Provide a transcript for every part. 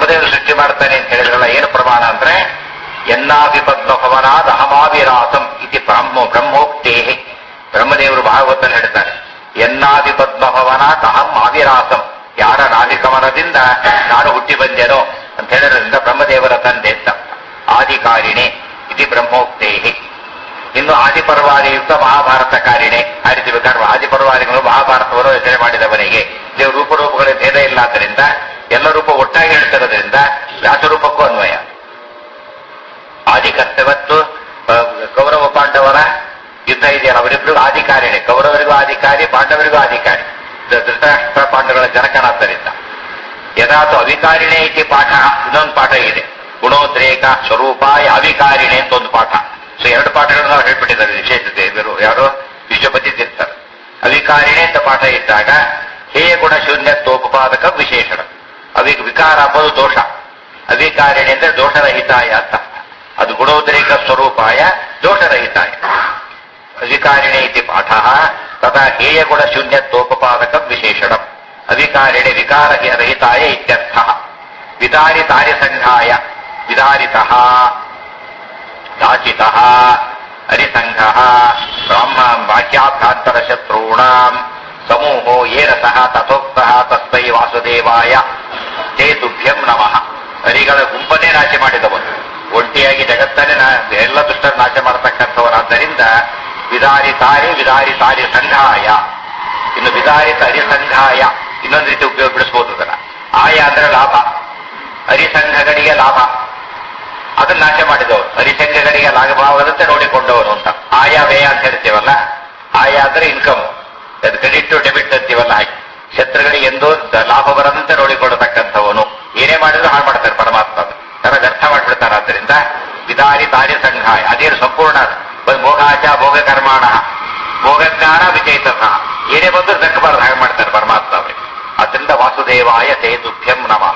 ಬ್ರಹ್ಮದೇವರು ಸೃಷ್ಟಿ ಮಾಡ್ತಾನೆ ಅಂತ ಹೇಳಿದ್ರಲ್ಲ ಏನು ಪ್ರಮಾಣ ಅಂದ್ರೆ ಎನ್ನಾಭಿಪದ್ಮಭವನಾದ ಅಹಮಾವಿರಾಸಂ ಇತಿ ಬ್ರಹ್ಮ ಬ್ರಹ್ಮೋಕ್ತೇ ಬ್ರಹ್ಮದೇವರು ಭಾಗವತಲ್ಲಿ ಹೇಳ್ತಾರೆ ಎನ್ನಾಭಿಪದ್ಮಭವನಾತ್ ಅಹಂ ಆವಿರಾಸಂ ಯಾರ ನಾಭಿಕಮನದಿಂದ ನಾನು ಹುಟ್ಟಿ ಬಂದೆನೋ ಅಂತ ಹೇಳೋದ್ರಿಂದ ಬ್ರಹ್ಮದೇವರ ತಂದೆ ಅಂತ ಆದಿಕಾರಿಣೆ ಇತಿ ಬ್ರಹ್ಮೋಕ್ತೇ ಇನ್ನು ಆದಿಪರ್ವಾದಿಯುಕ್ತ ಮಹಾಭಾರತ ಕಾರಿಣೆ ಆ ರೀತಿ ಬೇಕಾದ್ರೆ ಆದಿಪರ್ವಾದಿಗಳು ಮಹಾಭಾರತವನ್ನು ರಚನೆ ಮಾಡಿದವನಿಗೆ ದೇವ ರೂಪರೂಪಗಳ ಭೇದ ಇಲ್ಲ ಆದ್ದರಿಂದ ಎಲ್ಲ ರೂಪ ಒಟ್ಟಾಗಿ ಹೇಳ್ತಿರೋದ್ರಿಂದ ವ್ಯಾಸರೂಪಕ್ಕೂ ಅನ್ವಯ ಆದಿಕರ್ತವತ್ತು ಆ, ಕೌರವ ಪಾಂಡವರ ಯುದ್ಧ ಇದೆಯಲ್ಲ ಅವರಿಬ್ರಿಗೂ ಆದಿಕಾರಿಣೆ ಕೌರವರಿಗೂ ಅಧಿಕಾರಿ ಪಾಂಡವರಿಗೂ ಅಧಿಕಾರಿ ಧ- ಧೃತರಾಷ್ಟ್ರ ಪಾಂಡವರ ಜನಕನಾದ್ದರಿಂದ ಯಥಾತು ಅವಿಕಾರಿಣೆ ಇತಿ ಪಾಠ ಇನ್ನೊಂದು ಪಾಠ ಇದೆ ಗುಣೋದ್ರೇಕ ಸ್ವರೂಪಾಯ ಅವಿಕಾರಿಣೆ ಅಂತ ಒಂದು ಪಾಠ ಸೊ ಎರಡು ಪಾಠಗಳನ್ನು ನಾವು ಹೇಳ್ಬಿಟ್ಟಿದ್ದಾರೆ ವಿಶೇಷತೆ ಇವರು ಯಾರು ವಿಶ್ವಪತಿ ತೀರ್ಥರು ಅವಿಕಾರಿಣೆ ಅಂತ ಪಾಠ ಇದ್ದಾಗ ಹೇಯ ಗುಣ ಶೂನ್ಯತ್ವೋಪಪಾದಕ ವಿಶೇಷಣ ಅವಿ ವಿಕಾರ ಅಂಬೋದು ದೋಷ ಅವಿಕಾರಿಣೆ ಅಂದ್ರೆ ದೋಷರಹಿತಾಯ ಅಂತ ಅದು ಗುಣೋದ್ರೇಕ ಸ್ವರೂಪಾಯ ದೋಷರಹಿತಾಯ ಅಧಿಕಾರಿಣೆ ಇತಿ ಪಾಠ ತಥಾ ಹೇಯ ಗುಣ ಶೂನ್ಯತ್ವೋಪಪಾದಕ ವಿಶೇಷಣ ಅಧಿಕಾರಿಣೆ ವಿಕಾರ ರಹಿತಾಯ ಇತ್ಯರ್ಥ ವಿದಾರಿತಾರಿ ಸಂಘಾಯ ವಿದಾರಿತ ಯಾಚಿತ ಹರಿಸಂಘ ಬ್ರಹ್ಮ ವಾಕ್ಯಾಭ್ಯಾಂತರ ಶತ್ರುಣಾಂ ಸಮೂಹೋ ಏನ ಸಹ ತಥೋಕ್ತ ತಸ್ಮೈ ವಾಸುದೇವಾಯ ತೇ ತುಭ್ಯಂ ನಮಃ ಹರಿಗಳ ಗುಂಪನ್ನೇ ನಾಶ ಮಾಡಿದವನು ಒಂಟಿಯಾಗಿ ಜಗತ್ತನ್ನೇ ನಾ ಎಲ್ಲ ದುಷ್ಟರ ನಾಶ ಮಾಡತಕ್ಕಂಥವರಾದ್ದರಿಂದ ವಿದಾರಿತಾರಿ ವಿದಾರಿತಾರಿ ಸಂಘಾಯ ಇನ್ನು ವಿದಾರಿತ ಹರಿಸಂಘಾಯ ಇನ್ನೊಂದು ರೀತಿ ಉಪಯೋಗ ಬಿಡಿಸ್ಬೋದು ಅದನ್ನ ಆಯ ಅಂದ್ರೆ ಲಾಭ ಹರಿಸಂಘಗಳಿಗೆ ಲಾಭ ಅದನ್ನ ನಾಶ ಮಾಡಿದವರು ಹರಿಸಂಘಗಳಿಗೆ ಲಾಭವಾಗದಂತೆ ನೋಡಿಕೊಂಡವನು ಅಂತ ಆಯಾ ವ್ಯಯ ಅಂತ ಹೇಳ್ತೀವಲ್ಲ ಆಯಾ ಅಂದ್ರೆ ಇನ್ಕಮ್ ಅದು ಕ್ರೆಡಿಟ್ ಟು ಡೆಬಿಟ್ ಅಂತೀವಲ್ಲ ಹಾಗೆ ಶತ್ರುಗಳಿಗೆ ಎಂದೂ ದ- ಲಾಭ ಬರದಂತೆ ನೋಡಿಕೊಳ್ಳತಕ್ಕಂಥವನು ಏನೇ ಮಾಡಿದ್ರು ಹಾಳು ಮಾಡ್ತಾರೆ ಪರಮಾತ್ಮ ಅದು. ನನಗೆ ಅರ್ಥ ಮಾಡ್ಬಿಡ್ತಾರೆ ಆದ್ದರಿಂದ ವಿದಾರಿ ತಾರಿ ಸಂಘಾಯ ಅದೇನು ಸಂಪೂರ್ಣ ಅದು. ಬ- ಭೋಗಾಚ ಭೋಗ ಕರ್ಮಾಣ ಭೋಗಜ್ಞಾನ ವಿಜಯಿತ ಸಹ ಏನೇ ಬಂದರೂ ದಕ್ಕಬಾರದು ಹಾಗೆ ಮಾಡ್ತಾರೆ ಪರಮಾತ್ಮ ಅವರಿಗೆ ಅದರಿಂದ ವಾಸುದೇವಾಯ ತೇ ತುಭ್ಯಂ ನಮಃ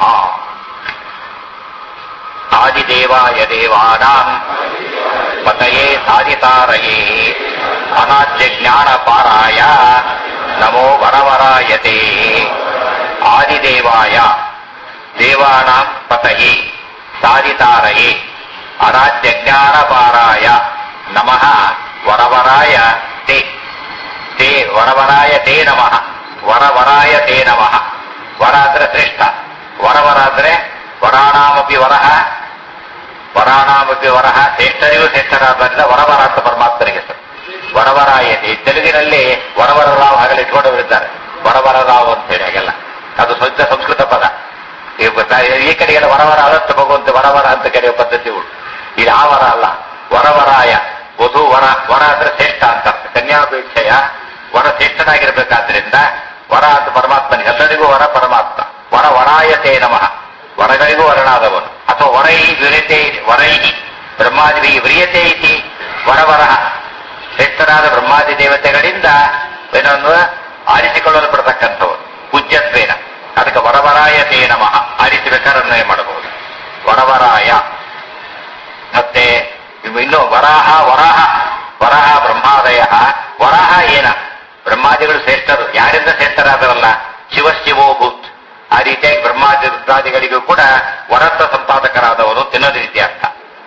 ಆದಿದೇವಾಯ ದೇವಾನಾಂ ಪತಯೇ ಸಾಧಿತಾರಯೇ ಅನಾದ್ಯ ಜ್ಞಾನ ಪಾರಾಯ ನಮೋ ವರವರಾಯತೆ ಆದಿದೇವಾಯ ದೇವಾನಾಂ ಪತಯೇ ಸಾಧಿತಾರಯೇ ಅನಾದ್ಯ ಜ್ಞಾನ ಪಾರಾಯ ನಮಃ ವರವರಾಯ ತೇ ತೇ ವರವರಾಯ ತೇ ನಮಃ ವರವರಾಯ ತೇ ನಮಃ ವರ ಅಂದ್ರೆ ಶ್ರೇಷ್ಠ ವರವರ ಅಂದ್ರೆ ವರಾಣಾಮಪಿ ವರಹ ವರಾಣಾಮಪಿ ವರಹ ಶ್ರೇಷ್ಠರಿಗೂ ಶ್ರೇಷ್ಠರಾದ್ದರಿಂದ ವರವರ ಅಂತ ಪರಮಾತ್ಮನಿಗೆ ಹೆಸರು ವರವರಾಯತೆ ತೆಲುಗಿನಲ್ಲಿ ವರವರ ರಾವ್ ಹಾಗೆಲ್ಲ ಇಟ್ಕೊಂಡವರಿದ್ದಾರೆ ವರವರ ರಾವ್ ಅಂತ ಹೇಳಿ ಹಾಗೆಲ್ಲ ಅದು ಸ್ವಂತ ಸಂಸ್ಕೃತ ಪದ ಈ ಗೊತ್ತಾ- ಈ ಕಡೆಗೆಲ್ಲ ವರವರ ಅದತ್ತು ಭಗವಂತ ವರವರ ಅಂತ ಕರೆಯುವ ಪದ್ಧತಿ ಉಂಟು ಇದು ಆ ವರ ಅಲ್ಲ ವರವರಾಯ ವಧು ವರ ವರ ಅಂದ್ರೆ ಶ್ರೇಷ್ಠ ಅಂತ ಅರ್ಥ. ಕನ್ಯಾಪೇಕ್ಷೆಯ ವರ ಶ್ರೇಷ್ಠನಾಗಿರ್ಬೇಕಾದ್ರಿಂದ ವರ ಅಂತ ಪರಮಾತ್ಮನಿಗೆ ಎಲ್ಲರಿಗೂ ವರ ಪರಮಾತ್ಮ ವರ ವರಾಯತೆ ನಮಃ ವರಗಳಿಗೂ ವರನಾದವನು ಅಥವಾ ವರೈ ವಿರತೆ ವರೈ ಬ್ರಹ್ಮಾದಿ ವ್ರಿಯತೆ ಇತಿ ವರವರಹ ಶ್ರೇಷ್ಠರಾದ ಬ್ರಹ್ಮಾದಿ ದೇವತೆಗಳಿಂದ ಏನನ್ನು ಆರಿಸಿಕೊಳ್ಳಲ್ಪಡತಕ್ಕಂಥವನು ಪೂಜ್ಯತ್ವೇನ ಅದಕ್ಕೆ ವರವರಾಯತೆ ನಮಃ ಆರಿಸಿ ಬೇಕಾದ್ರೆ ಅನ್ವಯ ಮಾಡಬಹುದು ವರವರಾಯ ಮತ್ತೆ ಇನ್ನು ವರಾಹ ವರಾಹ ವರಾಹ ಬ್ರಹ್ಮಾದಯ ವರಾಹ ಏನ ಬ್ರಹ್ಮಾದಿಗಳು ಶ್ರೇಷ್ಠರು ಯಾರಿಂದ ಶ್ರೇಷ್ಠರಾದರಲ್ಲ ಶಿವ ಶಿವೋಭೂತ್ ಆ ರೀತಿಯಾಗಿ ಬ್ರಹ್ಮಾದಿ ರುದ್ರಾದಿಗಳಿಗೂ ಕೂಡ ವರತ್ವ ಸಂಪಾದಕರಾದವರು ತಿನ್ನೋದು ರೀತಿ ಅರ್ಥ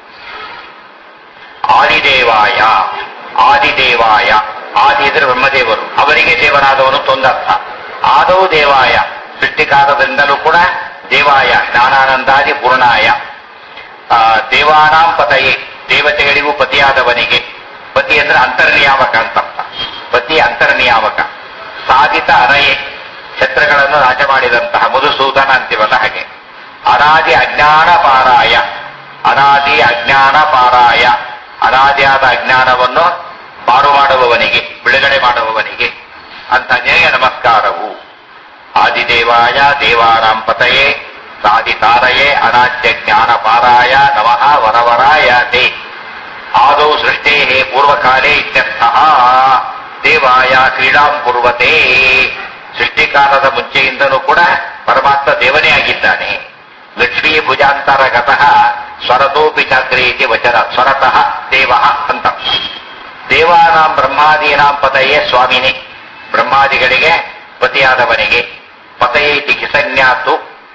ಆದಿದೇವಾಯ ಆದಿದೇವಾಯ ಆದಿ ಇದ್ರೆ ಬ್ರಹ್ಮದೇವರು ಅವರಿಗೆ ದೇವರಾದವನು ತೊಂದರ್ಥ ಆದೌ ದೇವಾಯ ಸೃಷ್ಟಿಕಾರದಿಂದಲೂ ಕೂಡ ದೇವಾಯ ಜ್ಞಾನಾನಂದಾದಿ ಪೂರ್ಣಾಯ ಆ, ದೇವಾನಾಂ ಪತಯೇ ದೇವತೆಗಳಿಗೂ ಪತಿಯಾದವನಿಗೆ ಪತಿ ಅಂದ್ರೆ ಅಂತರ್ನಿಯಾಮಕ ಅಂತ ಅರ್ಥ. ಪತಿ ಅಂತರ್ನಿಯಾಮಕ ಸಾಧಿತ ಅನಯೇ ಛತ್ರಗಳನ್ನು ನಾಶ ಮಾಡಿದಂತಹ ಮಧುಸೂದನ ಅಂತೀವಲ್ಲ ಹಾಗೆ ಅನಾದಿ ಅಜ್ಞಾನ ಪಾರಾಯ ಅನಾದಿ ಅಜ್ಞಾನ ಪಾರಾಯ ಅನಾದಿಯಾದ ಅಜ್ಞಾನವನ್ನು ಪಾರು ಮಾಡುವವನಿಗೆ ಬಿಡುಗಡೆ ಮಾಡುವವನಿಗೆ ಅಂತ ನ್ಯಾಯ ನಮಸ್ಕಾರವು ಆದಿದೇವಾಯ ದೇವಾನಾಂ ಪತಯೇ ಸಾಧಿತಾರಯೇ ಅನಾದ್ಯ ಜ್ಞಾನ ಪಾರಾಯ ನಮಃ ವರವರಾಯ ತೇ ಆದೌ ಸೃಷ್ಟೇ ಪೂರ್ವಕಾಲೇ ಇತ್ಯರ್ಥ ದೇವಾಯ ಕ್ರೀಡಾಂ ಕುರುವತೆ ಸೃಷ್ಟಿಕಾಲದ ಮುಂಚೆಯಿಂದಲೂ ಕೂಡ ಪರಮಾತ್ಮ ದೇವನೇ ಆಗಿದ್ದಾನೆ ಲಕ್ಷ್ಮೀ ಭುಜಾಂತರಗತಃ ಸ್ವರತೋಪಿ ಚಾಕ್ರಿ ಇತಿ ವಚನ ಸ್ವರತಃ ದೇವ ಅಂತ ದೇವಾನಾಂ ಬ್ರಹ್ಮಾದೀನಾಂ ಪತಯೇ ಸ್ವಾಮಿನೇ ಬ್ರಹ್ಮಾದಿಗಳಿಗೆ ಪತಿಯಾದವನಿಗೆ ಪತಯೇ ಇತಿ ಕಿಸನ್ಯಾತು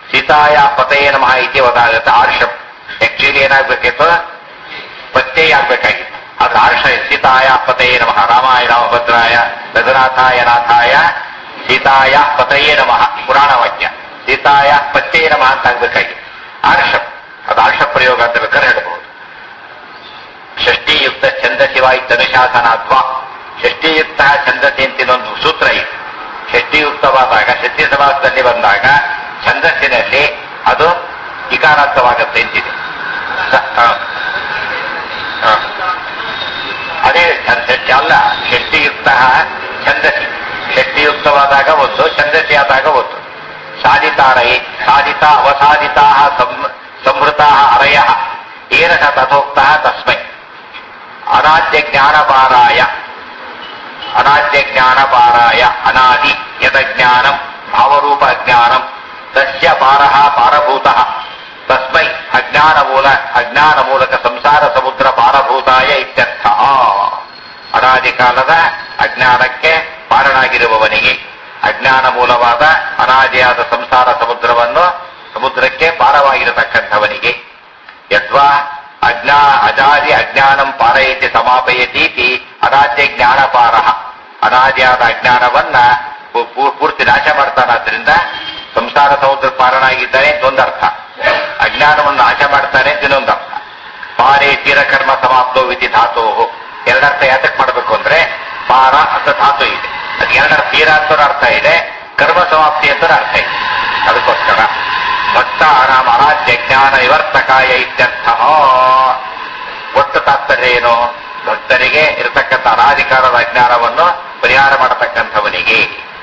ಸೀತಾಯ ಪತಯೇ ನಮಃ ಇತಿ ವದಾಗತ್ತೆ ಆರ್ಷಂ ಆಕ್ಚುಲಿ ಏನಾಗ್ಬೇಕಿತ್ತು ಪತ್ಯೆ ಆಗ್ಬೇಕಾಗಿತ್ತು ಅದು ಆರ್ಷ ಸೀತಾಯ ಪತಯೇ ನಮಃ ರಾಮಾಯ ರಾಮಭದ್ರಾಯ ರಘುನಾಥಾಯ ನಾಥಾಯ ಸೀತಾಯ ಪತಯೇ ನಮಃ ಪುರಾಣ ವಾಕ್ಯ ಸೀತಾಯ ಪತ್ಯೇ ನಮಃ ಅಂತ ಆಗ್ಬೇಕಾಗಿತ್ತು ಆರ್ಷಂ ಅದು ಆರ್ಷ ಪ್ರಯೋಗ ಅಂತ ಬೇಕಾದ್ರೆ ಹೇಳ್ಬಹುದು ಷಷ್ಟಿಯುಕ್ತ ಛಂದಸಿವ ಇತ್ತನುಶಾಸನಾತ್ವ ಷಷ್ಟಿಯುಕ್ತ ಛಂದಸಿ ಅಂತ ಇನ್ನೊಂದು ಸೂತ್ರ ಇದೆ ಷಷ್ಟಿಯುಕ್ತವಾದಾಗ ಷಷ್ಟಿ ಸಮಾಸದಲ್ಲಿ ಬಂದಾಗ ಛಂದಸ್ಸಿನಲ್ಲಿ ಅದು ಇಕಾರಾಂತವಾಗುತ್ತೆ ಅಂತಿದೆ ಸ- ಹ. ಹ. ಅದೇ ಛ- ಷಷ್ಟಿ ಅಲ್ಲ ಷಷ್ಟಿಯುಕ್ತ ಛಂದಸಿ ಷಷ್ಟಿಯುಕ್ತವಾದಾಗ ಒಂದು ಛಂದಸಿ ಆದಾಗ ಒಂದು ಸಾಧಿತಾರಯೇ ಸಾಧಿತ ಅವಸಾಧಿತಾ ಸಂಹೃತಾ ಅರಯ ಏನ ಸ ತಥೋಕ್ತ ತಸ್ಮೈ ಅನಾದ್ಯ ಜ್ಞಾನಪಾರಾಯ ಅನಾದ್ಯ ಜ್ಞಾನಪಾರಾಯ ಅನಾದಿ ಯದ ಜ್ಞಾನಂ ಭಾವರೂಪ ಜ್ಞಾನಂ ತಸ್ಯ ಪಾರಃ ಪಾರಭೂತಃ ತಸ್ಮೈ ಅಜ್ಞಾನ ಮೂಲ ಅಜ್ಞಾನ ಮೂಲಕ ಸಂಸಾರ ಸಮುದ್ರ ಪಾರಭೂತಾಯ ಇತ್ಯರ್ಥ ಅನಾದಿ ಕಾಲದ ಅಜ್ಞಾನಕ್ಕೆ ಪಾರನಾಗಿರುವವನಿಗೆ ಅಜ್ಞಾನ ಮೂಲವಾದ ಅನಾದಿಯಾದ ಸಂಸಾರ ಸಮುದ್ರವನ್ನು ಸಮುದ್ರಕ್ಕೆ ಪಾರವಾಗಿರತಕ್ಕಂಥವನಿಗೆ ಯದ್ವಾ ಅಜ್ಞಾ ಅಜಾದಿ ಅಜ್ಞಾನಂ ಪಾರಯತಿ ಸಮಾಪಯತೀತಿ ಅನಾದ್ಯ ಜ್ಞಾನಪಾರ ಅನಾದಿಯಾದ ಅಜ್ಞಾನವನ್ನ ಪೂ- ಪೂ- ಪೂರ್ತಿ ನಾಶ ಮಾಡ್ತಾನಾದ್ರಿಂದ ಸಂಸಾರ ಸಮುದ್ರ ಪಾರನಾಗಿದ್ದಾನೆ ಅಂತ ಒಂದರ್ಥ ಅಜ್ಞಾನವನ್ನು ನಾಶ ಮಾಡ್ತಾನೆ ಅಂತ ಇನ್ನೊಂದರ್ಥ ಪಾರೇ ತೀರಕರ್ಮ ಸಮಾಪ್ತೋ ವಿಧಿ ಧಾತು ಎರಡರ್ಥ ಯಾತಕ್ ಮಾಡಬೇಕು ಅಂದ್ರೆ ಪಾರ ಅಂತ ಧಾತು ಇದೆ ಅದು ಎರಡರ ತೀರ ಅಂತ ಅರ್ಥ ಇದೆ ಕರ್ಮ ಸಮಾಪ್ತಿ ಅಂತ ಅರ್ಥ ಇದೆ ಅದಕ್ಕೋಸ್ಕರ ಭಕ್ತ ನಾಮ ಅನಾದ್ಯ ಜ್ಞಾನ ನಿವರ್ತಕಾಯ ಇತ್ಯರ್ಥ ಒಟ್ಟು ತಾತ್ಪರ್ಯ ಏನು ಭಕ್ತರಿಗೆ ಇರತಕ್ಕಂಥ ಅನಾಧಿಕಾರದ ಅಜ್ಞಾನವನ್ನು ಪರಿಹಾರ ಮಾಡತಕ್ಕಂಥವನಿಗೆ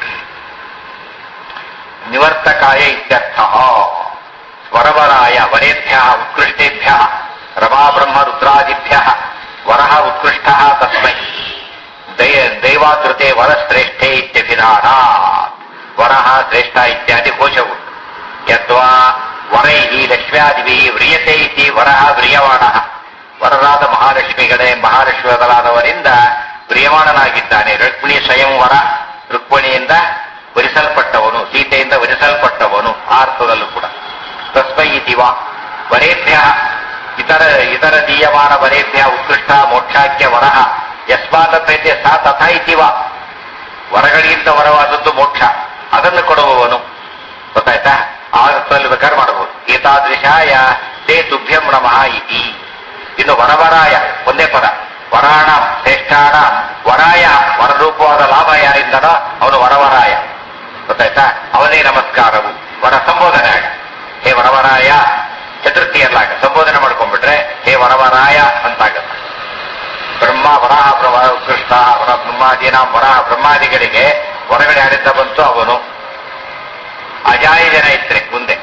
ನಿವರ್ತಕಾಯ ಇತ್ಯರ್ಥ ವರವರಾಯ ವರೇಭ್ಯ ಉತ್ಕೃಷ್ಟೇಭ್ಯ ರಮಾ ಬ್ರಹ್ಮ ರುದ್ರಾದಿಭ್ಯ ವರಃ ಉತ್ಕೃಷ್ಟ ತಸ್ಮೈ ದಯ ದೈವಾದೃತೆ ವರಶ್ರೇಷ್ಠೆ ಇತ್ಯಭಿಧಾನ ವರಃ ಶ್ರೇಷ್ಠ ಇತ್ಯಾದಿ ಕೋಶವು ಯದ್ವಾ ವರೈ ಲಕ್ಷ್ಮ್ಯಾದಿಭಿ ವ್ರಿಯತೆ ಇತಿ ವರಃ ವ್ರಿಯಮಾಣ ವರರಾದ ಮಹಾಲಕ್ಷ್ಮಿಗಳೇ ಮಹಾಲಕ್ಷ್ಮಿಗಳಾದವರಿಂದ ಪ್ರಿಯಮಾಣನಾಗಿದ್ದಾನೆ ರುಕ್ಮಿಣಿ ಸ್ವಯಂವರ ರುಕ್ಮಿಣಿಯಿಂದ ವರಿಸಲ್ಪಟ್ಟವನು ಸೀತೆಯಿಂದ ವರಿಸಲ್ಪಟ್ಟವನು ಆ ಅರ್ಥದಲ್ಲೂ ಕೂಡ ತಸ್ಮೈ ಇತಿವ ವರೇಭ್ಯ ಇತರ ಇತರ ದೀಯಮಾನ ವರೇಭ್ಯ ಉತ್ಕೃಷ್ಟ ಮೋಕ್ಷಾಖ್ಯ ವರಹ ಯಸ್ಮಾದಪೇತೆ ಸಾ ತಥಾ ಇತಿವ ವರಗಳಿಗಿಂತ ವರವಾದದ್ದು ಮೋಕ್ಷ ಅದನ್ನು ಕೊಡುವವನು ಗೊತ್ತಾಯ್ತಾ ಆ ಅರ್ಥದಲ್ಲಿ ಬೇಕಾದ್ರೆ ಮಾಡಬಹುದು ಏತಾದೃಶಾಯ ತೇ ತುಭ್ಯಂ ನಮಃ ಇತಿ ಇನ್ನು ವರವರಾಯ ಒಂದೇ ಪದ ವರಾಣ ಶ್ರೇಷ್ಠಾಣ ವರಾಯ ವರರೂಪವಾದ ಲಾಭ ಯಾರಿಂದನೋ ಅವನು ವರವರಾಯ ಗೊತ್ತಾಯ್ತಾ ಅವನೇ ನಮಸ್ಕಾರವು ವರ ಸಂಬೋಧನೆ ಆಗ ಹೇ ವರವರಾಯ ಚತುರ್ಥಿಯಲ್ಲಾಗ ಸಂಬೋಧನೆ ಮಾಡ್ಕೊಂಡ್ಬಿಟ್ರೆ ಹೇ ವರವರಾಯ ಅಂತಾಗತ್ತೆ ಬ್ರಹ್ಮ ವರಾಹ ಬ್ರಹ್ಮ ಕೃಷ್ಣ ವರ ಬ್ರಹ್ಮಾದಿನ ವರಾಹ ಬ್ರಹ್ಮಾದಿಗಳಿಗೆ ಹೊರಗಡೆ ಯಾರಿಂದ ಬಂತು ಅವನು ಅಜಾಯಜನ ಇತ್ರೆ ಮುಂದೆ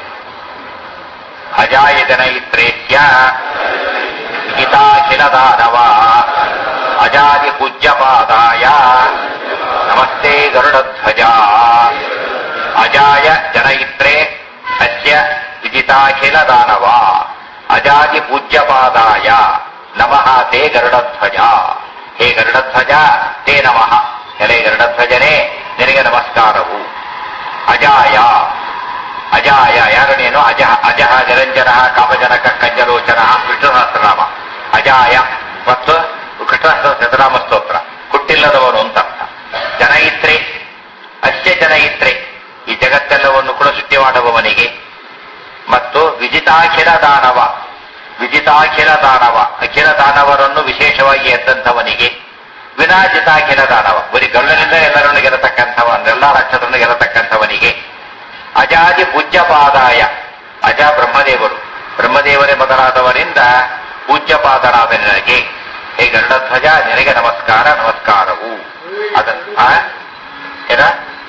ಅಜಾಯಜನ ಇತ್ರೇತ್ಯ ಹಿತಾಖಿಲ ದಾನವ ಅಜಾದಿ ಪೂಜ್ಯಪಾದಾಯ ನಮಸ್ತೆ ಗರುಡಧ್ವಜ ಅಜಾಯ ಜನಯಿತ್ರೆ ಅಸ್ಯ ವಿಜಿತಾಖಿಲ ದಾನವ ಅಜಾದಿ ಪೂಜ್ಯಪಾದಾಯ ನಮಃ ತೇ ಗರುಡಧ್ವಜ ಹೇ ಗರುಡಧ್ವಜ ತೇ ನಮಃ ಎಲೆ ಗರುಡಧ್ವಜನೇ ನಿನಗೆ ನಮಸ್ಕಾರವು ಅಜಾಯ ಅಜಾಯ ಯಾರು ನೀನು ಅಜಹ ಅಜಹ ನಿರಂಜನ ಕಾಮಜನಕ ಕಂಜಲೋಚನ ವಿಷ್ಣು ಸಹಸ್ರನಾಮ ಅಜಾಯ ಮತ್ತು ಕೃಷ್ಣ ಸಹಸ್ರನಾಮ ಸ್ತೋತ್ರ ಹುಟ್ಟಿಲ್ಲದವನು ಅಂತ ಅರ್ಥ ಜನಯಿತ್ರೆ ಅಸ್ಯ ಜನಯಿತ್ರೆ ಈ ಜಗತ್ತೆಲ್ಲವನ್ನು ಕೂಡ ಸೃಷ್ಟಿ ಮಾಡುವವನಿಗೆ ಮತ್ತು ವಿಜಿತಾಖಿಲ ದಾನವ ವಿಜಿತಾಖಿಲ ದಾನವ ಅಖಿಲ ದಾನವರನ್ನು ವಿಶೇಷವಾಗಿ ಎದ್ದಂಥವನಿಗೆ ವಿನಾಜಿತಾಖಿಲ ದಾನವ ಬರೀ ಗಳ್ಳನಿಂದ ಎಲ್ಲರನ್ನು ಗೆಲ್ಲತಕ್ಕಂಥವ ಎಲ್ಲ ರಾಕ್ಷಸರನ್ನು ಗೆಲ್ಲತಕ್ಕಂಥವನಿಗೆ ಅಜಾದಿ ಪೂಜ್ಯಪಾದಾಯ ಅಜ ಬ್ರಹ್ಮದೇವರು ಬ್ರಹ್ಮದೇವರೇ ಮೊದಲಾದವರಿಂದ ಪೂಜ್ಯಪಾದರಾದ ನಿನಗೆ ಹೇ ಗರುಡಧ್ವಜ ನಿನಗೆ ನಮಸ್ಕಾರ ನಮಸ್ಕಾರವು ಅದನ್ನ ಆ? ಏನ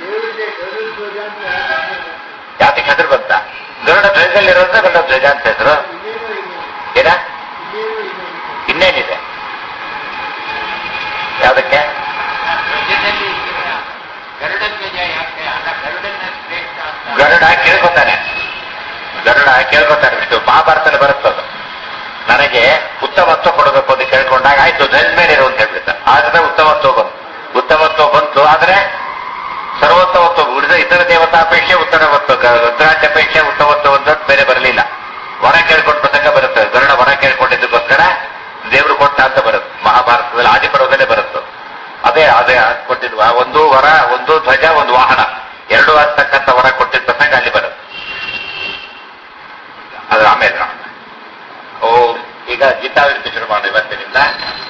ಯಾತಕ್ಕೆ ಹೆಸರು ಬಂತ ಗರುಡ ಧ್ವಜದಲ್ಲಿರೋದ್ರೆ ಗರುಡ ಧ್ವಜ ಅಂತ ಹೆಸರು ಏನ ಇನ್ನೇನಿದೆ ಯಾವ್ದಕ್ಕೆ ಗರುಡ ಕೇಳ್ಕೊತಾನೆ ಗರುಡ ಕೇಳ್ಕೊತಾನೆ ವಿಷ್ಣು ಮಹಾಭಾರತದಲ್ಲಿ ಬರುತ್ತದು ನನಗೆ ಉತ್ತಮತ್ವ ಕೊಡಬೇಕು ಅಂತ ಕೇಳ್ಕೊಂಡಾಗ ಆಯ್ತು ಧ್ವಜ ಮೇಲೆ ಇರು ಅಂತ ಹೇಳ್ಬಿಡ್ತಾನೆ ಆದ್ರೆ ಉತ್ತಮತ್ವ ಬಂತು ಉತ್ತಮತ್ವ ಬಂತು ಆದ್ರೆ ಸರ್ವೋತ್ತಮತ್ವ ಉಳಿದ ಇತರ ದೇವತಾಪೇಕ್ಷೆ ಉತ್ತರವತ್ತು ರುದ್ರಾಂತಪೇಕ್ಷೆ ಉತ್ತಮತ್ವ ಅಂತ ಬೇರೆ ಬರಲಿಲ್ಲ ವರ ಕೇಳ್ಕೊಂಡ ಪ್ರಸಂಗ ಬರುತ್ತೆ ಗರುಡ ವರ ಕೇಳ್ಕೊಂಡಿದ್ದಕ್ಕೋಸ್ಕರ ದೇವರು ಕೊಟ್ಟ ಅಂತ ಬರುತ್ತೆ ಮಹಾಭಾರತದಲ್ಲಿ ಆದಿಪರ್ವದಲ್ಲೇ ಬರುತ್ತೆ ಅದೇ ಅದೇ ಕೊಟ್ಟಿದ್ವ ಒಂದು ವರ ಒಂದು ಧ್ವಜ ಒಂದು ವಾಹನ ಎರಡು ಆಗ್ತಕ್ಕಂಥ ವರ ಕೊಟ್ಟಿದ್ದ ಪ್ರಸಂಗ ಅಲ್ಲಿ ಬರುತ್ತೆ ಅದು ಆಮೇಲೆ ನೋಡೋಣ. ಓ ಈಗ ಗೀತಾವೃತ್ತಿ ಶುರು ಮಾಡೋಣ ಇವತ್ತಿನಿಂದ